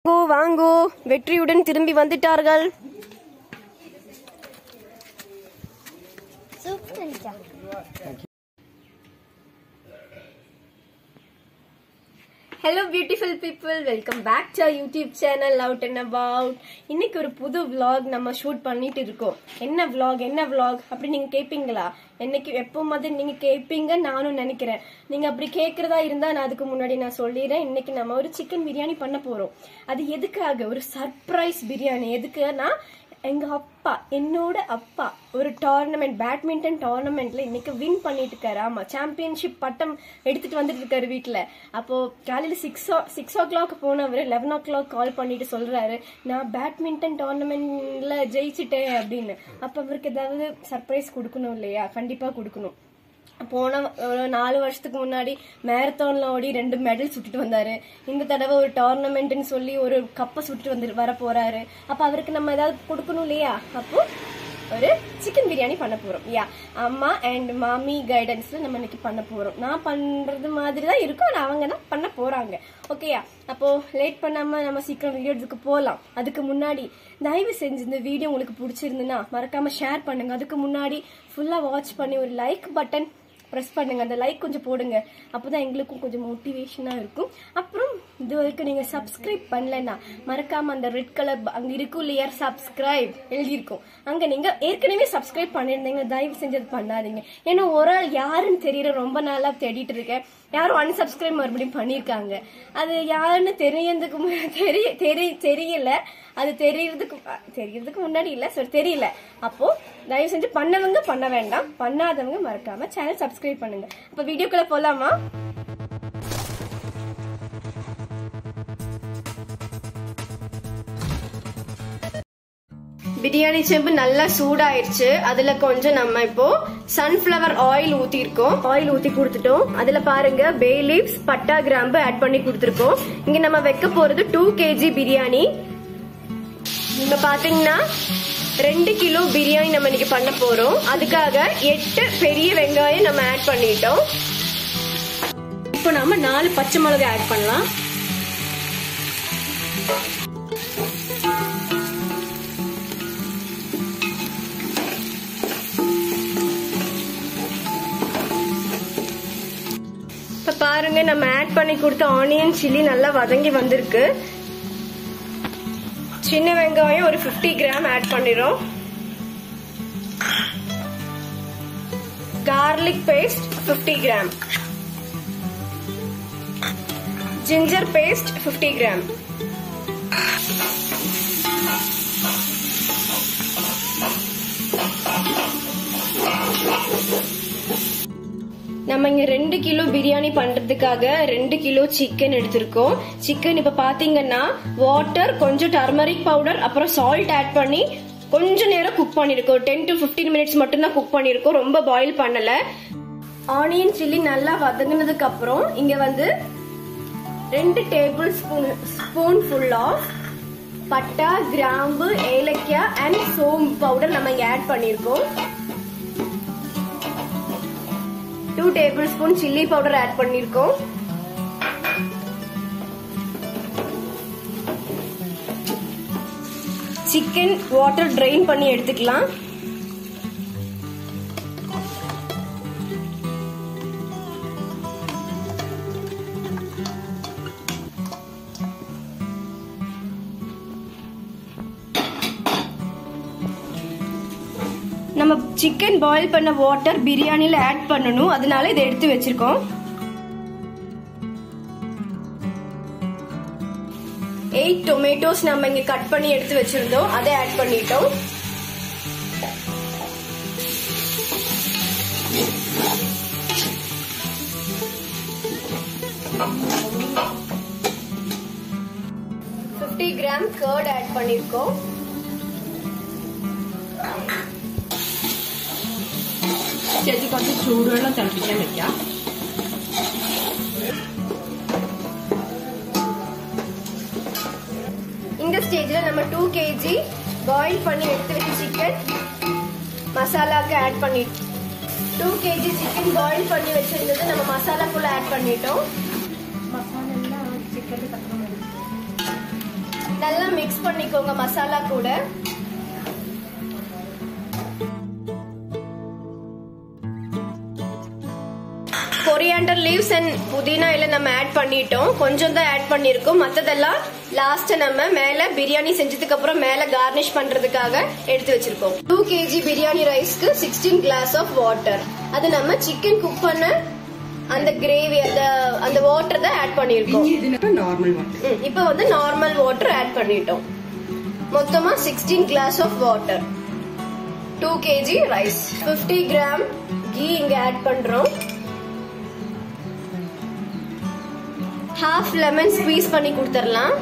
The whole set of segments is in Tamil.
வாங்கோ வாங்கோ வெற்றியுடன் திரும்பி வந்துட்டார்கள் hello beautiful people welcome back to YouTube channel out and about இன்னைக்கு ஒரு புது vlog நம்ம ஷூட் பண்ணிட்டு இருக்கோம் என்ன vlog என்ன vlog அப்படி நீங்க கேட்பீங்களா என்னைக்கு எப்போ மாதிரி நீங்க கேட்பீங்க நானும் நினைக்கிறேன் நீங்க அப்படி கேட்கறதா இருந்தா நான் அதுக்கு முன்னாடி நான் சொல்லிடுறேன் இன்னைக்கு நம்ம ஒரு சிக்கன் பிரியாணி பண்ண போறோம் அது எதுக்காக ஒரு சர்ப்ரைஸ் பிரியாணி எதுக்குன்னா எங்க அப்பா என்னோட அப்பா ஒரு டோர்னமெண்ட் பேட்மிண்டன் டோர்னமெண்ட்ல இன்னைக்கு வின் பண்ணிட்டு இருக்காரு ஆமா சாம்பியன்ஷிப் பட்டம் எடுத்துட்டு வந்துட்டு இருக்காரு வீட்ல அப்போ காலையில six o six o'clock போனவர் லெவன் ஓ கிளாக் கால் பண்ணிட்டு சொல்றாரு நான் பேட்மிண்டன் டோர்னமெண்ட்ல ஜெயிச்சிட்டேன் அப்படின்னு அப்ப அவருக்கு ஏதாவது சர்ப்ரைஸ் கொடுக்கணும் இல்லையா கண்டிப்பா கொடுக்கணும் போன ஒரு நாலு வருஷத்துக்கு முன்னாடி மேரத்தான்ல ஓடி ரெண்டு மெடல் சுட்டுட்டு வந்தாரு இந்த தடவை ஒரு டோர்னமெண்ட்னு சொல்லி ஒரு கப்பை சுட்டுட்டு வந்து வர போறாரு அப்ப அவருக்கு நம்ம ஏதாவது கொடுக்கணும் இல்லையா அப்போ ஒரு சிக்கன் பிரியாணி பண்ண போறோம் யா அம்மா அண்ட் மாமி கைடன்ஸ்ல நம்ம இன்னைக்கு பண்ண போறோம் நான் பண்றது மாதிரி தான் இருக்கும் ஆனா அவங்க தான் பண்ண போறாங்க ஓகேயா அப்போ லேட் பண்ணாம நம்ம சீக்கிரம் வீடியோக்கு போகலாம் அதுக்கு முன்னாடி தயவு செஞ்சு இந்த வீடியோ உங்களுக்கு பிடிச்சிருந்துன்னா மறக்காம ஷேர் பண்ணுங்க அதுக்கு முன்னாடி ஃபுல்லா வாட்ச் பண்ணி ஒரு லைக் பட்டன் ப்ரெஸ் பண்ணுங்க அந்த லைக் கொஞ்சம் போடுங்க அப்பதான் எங்களுக்கும் கொஞ்சம் மோட்டிவேஷனா இருக்கும் அப்புறம் இது வரைக்கும் நீங்க சப்ஸ்கிரைப் பண்ணலன்னா மறக்காம அந்த ரெட் கலர் அங்க இருக்கும் இல்லையா சப்ஸ்கிரைப் எழுதியிருக்கும் அங்க நீங்க ஏற்கனவே சப்ஸ்கிரைப் பண்ணிருந்தீங்க தயவு செஞ்சு அது பண்ணாதீங்க ஏன்னா ஒரு ஆள் யாருன்னு தெரியற ரொம்ப நாளா தேடிட்டு இருக்கேன் யாரும் அன்சப்ஸ்கிரைப் மறுபடியும் பண்ணிருக்காங்க அது யாருன்னு தெரியறதுக்கு மு- தெரிய தெரி- தெரியல அது தெரியறதுக்கு தெரியறதுக்கு முன்னாடி இல்ல சரி தெரியல அப்போ தயவு செஞ்சு பண்ணவங்க பண்ண வேண்டாம் பண்ணாதவங்க மறக்காம சேனல் சப்ஸ்கிரைப் பண்ணுங்க அப்ப வீடியோக்குள்ள போலாமா பிரியாணி செம்பு நல்லா சூடாயிருச்சு அதுல கொஞ்சம் நம்ம இப்போ சன்ஃபிளவர் ஆயில் ஊத்திருக்கோம் ஆயில் ஊத்தி கொடுத்துட்டோம் அதுல பாருங்க பே லீவ்ஸ் பட்டா கிராம்பு ஆட் பண்ணி கொடுத்துருக்கோம் இங்க நம்ம வைக்க போறது டூ கேஜி பிரியாணி இப்ப பாத்தீங்கன்னா ரெண்டு கிலோ பிரியாணி நம்ம இன்னைக்கு பண்ண போறோம் அதுக்காக எட்டு பெரிய வெங்காயம் நம்ம ஆட் பண்ணிட்டோம் இப்போ நாம நாலு பச்சை மிளகாய் ஆட் பண்ணலாம் இப்ப பாருங்க நம்ம ஆட் பண்ணி கொடுத்த ஆனியன் சில்லி நல்லா வதங்கி வந்திருக்கு சின்ன வெங்காயம் ஒரு 50 கிராம் ஆட் பண்ணிரும் garlic paste 50 gram ginger paste 50 gram நம்ம இங்க ரெண்டு கிலோ பிரியாணி பண்றதுக்காக ரெண்டு கிலோ சிக்கன் எடுத்திருக்கோம் சிக்கன் இப்ப பாத்தீங்கன்னா வாட்டர் கொஞ்சம் டர்மரிக் பவுடர் அப்புறம் சால்ட் ஆட் பண்ணி கொஞ்ச நேரம் குக் பண்ணிருக்கோம் டென் டு 15 மினிட்ஸ் மட்டும் தான் குக் பண்ணிருக்கோம் ரொம்ப பாயில் பண்ணல ஆனியன் சில்லி நல்லா வதங்கினதுக்கு அப்புறம் இங்க வந்து ரெண்டு tablespoon spoonful of பட்டா கிராம்பு ஏலக்காய் அண்ட் சோம் பவுடர் நம்ம இங்க ஆட் பண்ணிருக்கோம் two tablespoon chilli powder add பண்ணிருக்கோம் சிக்கன் வாட்டர் ட்ரெயின் பண்ணி எடுத்துக்கலாம் நம்ம சிக்கன் பாயில் பண்ண வாட்டர் பிரியாணில ஆட் பண்ணணும் அதனால இதை எடுத்து வச்சிருக்கோம் எயிட் டொமேட்டோஸ் நம்ம இங்க கட் பண்ணி எடுத்து வச்சிருந்தோம் அதை ஆட் பண்ணிட்டோம் ஃபிஃப்டி கிராம் கர்ட் ஆட் பண்ணிருக்கோம் ചേച്ചി കുറച്ച് ചൂടുവെള്ളം തിളപ്പിക്കാൻ വെക്കാം இந்த ஸ்டேஜ்ல நம்ம டூ கேஜி பாயில் பண்ணி எடுத்து வச்ச சிக்கன் மசாலாக்கு ஆட் பண்ணி டூ கேஜி சிக்கன் பாயில் பண்ணி வச்சிருந்தது நம்ம மசாலாக்குள்ள ஆட் பண்ணிட்டோம் மசாலா எல்லாம் சிக்கன் நல்லா மிக்ஸ் பண்ணிக்கோங்க மசாலா கூட கொரியாண்டர் லீவ்ஸ் அண்ட் புதினா எல்லாம் நம்ம ஆட் பண்ணிட்டோம் கொஞ்சம் தான் ஆட் பண்ணிருக்கோம் மத்ததெல்லாம் லாஸ்ட் நம்ம மேல பிரியாணி செஞ்சதுக்கு அப்புறம் மேல கார்னிஷ் பண்றதுக்காக எடுத்து வச்சிருக்கோம் டூ கேஜி பிரியாணி ரைஸ்க்கு சிக்ஸ்டீன் கிளாஸ் ஆஃப் வாட்டர் அது நம்ம சிக்கன் குக் பண்ண அந்த கிரேவி அந்த அந்த வாட்டர் தான் ஆட் பண்ணிருக்கோம் இதுனா நார்மல் வாட்டர் ம், இப்போ வந்து நார்மல் வாட்டர் ஆட் பண்ணிட்டோம் மொத்தமா sixteen glass of water two KG rice 50 gram ghee இங்க ஆட் பண்றோம் ஹாஃப் லெமன் ஸ்queeze பண்ணி கொடுத்துடலாம்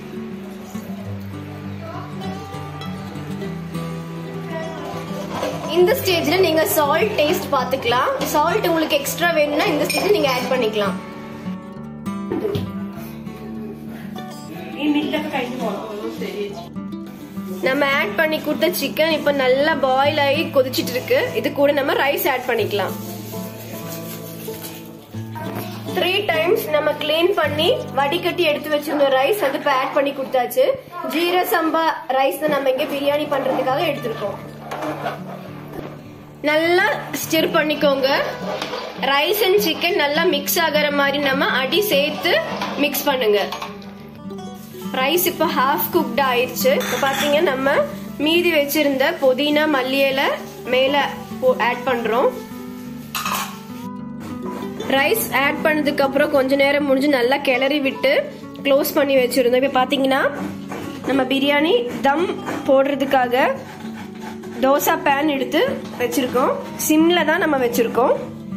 இந்த ஸ்டேஜ்ல நீங்க சால்ட் டேஸ்ட் பாத்துக்கலாம் சால்ட் உங்களுக்கு எக்ஸ்ட்ரா வேணும்னா இந்த ஸ்டேஜ்ல நீங்க ஆட் பண்ணிக்கலாம் நம்ம ஆட் பண்ணி கொடுத்த சிக்கன் இப்ப நல்லா பாயில் ஆகி கொதிச்சிட்டு இருக்கு இது கூட நம்ம ரைஸ் ஆட் பண்ணிக்கலாம் த்ரீ டைம்ஸ் நம்ம க்ளீன் பண்ணி வடிகட்டி எடுத்து வச்சிருந்த ரைஸ் அது இப்ப ஆட் பண்ணி கொடுத்தாச்சு ஜீர சம்பா ரைஸ் தான் நம்ம இங்க பிரியாணி பண்றதுக்காக எடுத்திருக்கோம் நல்லா ஸ்டிர் பண்ணிக்கோங்க ரைஸ் அண்ட் சிக்கன் நல்லா மிக்ஸ் ஆகிற மாதிரி நம்ம அடி சேர்த்து மிக்ஸ் பண்ணுங்க ரைஸ் இப்போ ஹாஃப் குக்ட் ஆயிடுச்சு இப்போ பாத்தீங்க நம்ம மீதி வச்சிருந்த புதினா மல்லி இலை மேல ஆட் பண்றோம் ரைஸ் ஆட் பண்ணதுக்கு அப்புறம் கொஞ்ச நேரம் முடிஞ்சு நல்லா கிளறி விட்டு க்ளோஸ் பண்ணி வச்சிருந்தோம் இப்போ பாத்தீங்கன்னா நம்ம பிரியாணி தம் போடுறதுக்காக தோசா பேன் எடுத்து வச்சிருக்கோம் சிம்ல தான் நம்ம வச்சிருக்கோம்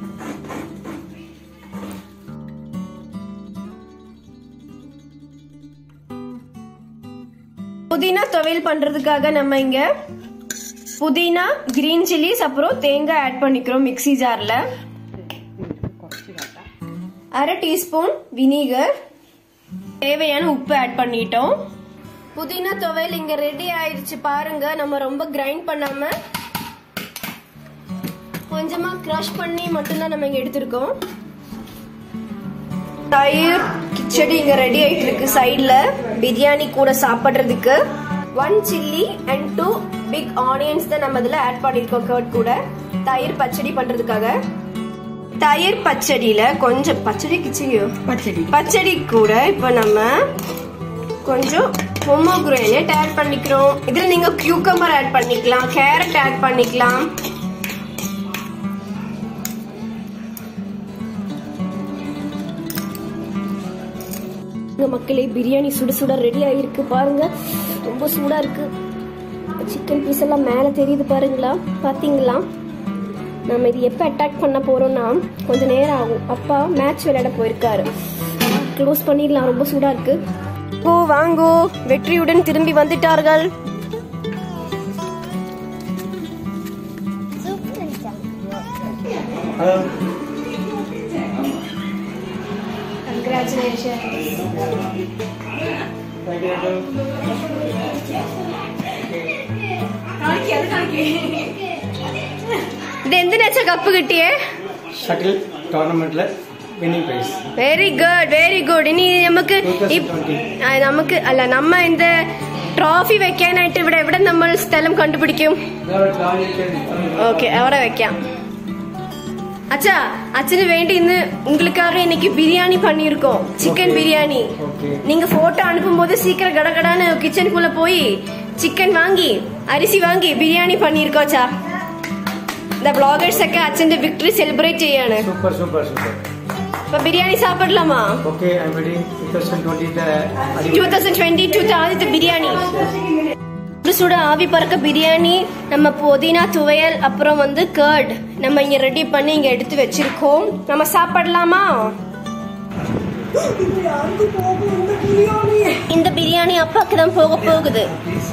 புதினா துவையல் பண்றதுக்காக நம்ம இங்க புதினா கிரீன் சில்லிஸ் அப்புறம் தேங்காய் ஆட் பண்ணிக்கிறோம் மிக்ஸி ஜார்ல அரை டீஸ்பூன் வினிகர் தேவையான உப்பு ஆட் பண்ணிட்டோம் புதினா துவையல் இங்க ரெடி ஆயிடுச்சு பாருங்க நம்ம ரொம்ப கிரைண்ட் பண்ணாம கொஞ்சமா கிரஷ் பண்ணி மட்டும்தான் நம்ம இங்க எடுத்திருக்கோம் தயிர் கிச்சடி இங்க ரெடி ஆயிட்டு இருக்கு சைடுல பிரியாணி கூட சாப்பிடுறதுக்கு one chilli and two big onions தான் நம்ம இதுல ஆட் பண்ணிருக்கோம் கர்ட் கூட தயிர் பச்சடி பண்றதுக்காக தயிர் பச்சடியில கொஞ்சம் பச்சடி கிச்சடியோ பச்சடி பச்சடி கூட இப்ப நம்ம கொஞ்சம் பொமோக்ரேனட் ஆட் பண்ணிக்கிறோம் இதுல நீங்க கியூக்கம்பர் ஆட் பண்ணிக்கலாம் கேரட் ஆட் பண்ணிக்கலாம் இங்க மக்களே பிரியாணி சுட சுட ரெடி ஆகிருக்கு பாருங்க ரொம்ப சூடா இருக்கு சிக்கன் பீஸ் எல்லாம் மேல தெரியுது பாருங்களா பாத்தீங்களா நம்ம இது எப்போ அட்டாக் பண்ண போறோம்னா கொஞ்ச நேரம் ஆகும் அப்பா மேட்ச் விளையாட போயிருக்காரு க்ளோஸ் பண்ணிடலாம் ரொம்ப சூடா இருக்கு ஓ வாங்கோ வெற்றியுடன் திரும்பி வந்துட்டார்கள் ഇത് എന്തിനാച്ചാ കപ്പ് കിട്ടിയേ ഷട്ടിൽ ടൂർണമെന്റിലെ winning prize very good very good ഇനി നമുക്ക് ഈ- 2020. ആ, നമുക്ക് അല്ല നമ്മ இந்த ട്രോഫി വെക്കാനായിട്ട് ഇവിടെ എവിടെ നമ്മൾ സ്ഥലം കണ്ടുപിടിക്കും ഓക്കെ അവിടെ വെക്കാം அச்சா அச்சனு வேண்டி இന്ന് உங்களுக்காக இன்னைக்கு பிரியாணி பண்ணியிருக்கோம் சிக்கன் பிரியாணி ஓகே நீங்க போட்டோ அனுப்பும் போது சீக்கிரம் கடகடான்னு கிச்சனுக்குள்ள போய் சிக்கன் வாங்கி அரிசி வாங்கி பிரியாணி பண்ணியிருக்கோம் அச்சா இந்த பிளாகர்ஸ் ഒക്കെ അച്ഛന്റെ വിക്ടറി സെലിബ്രേറ്റ് ചെയ്യാണ് സൂപ്പർ സൂപ്പർ സൂപ്പർ അപ്പൊ ബിരിയാണി സാപ്പിടലാമാ okay I am ready two thousand ട്വന്റിയുടെ டூ தௌசண்ட் டுவெண்ட்டி டூ ஆதித்த பிரியாணி சுட சுட ஆவி பறக்க பிரியாணி நம்ம புதினா துவையல் அப்புறம் வந்து கர்ட் நம்ம இங்க ரெடி பண்ணி இங்க எடுத்து வச்சிருக்கோம் நம்ம சாப்பிடலாமா இந்த பிரியாணி அப்பாக்கு தான் போக போகுது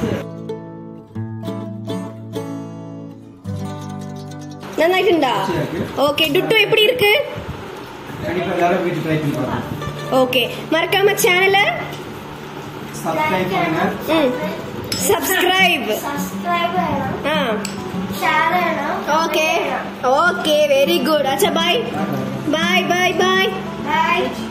நல்லாയിട്ടുണ്ടா ஓகே டுட்டு எப்படி இருக்கு கண்டிப்பாக எல்லாரும் வீட்டு ட்ரை பண்ணி பாருங்க ஓகே மறக்காம சேனலை சப்ஸ்கிரைப் பண்ணுங்க ம் സബ്സ്ക്രൈബ് സബ്സ്ക്രൈബ് ചെയ്യണം ആ ഷെയർ ചെയ്യണം ഓക്കെ ഓക്കെ വെരി ഗുഡ് അച്ഛാ bye bye bye bye by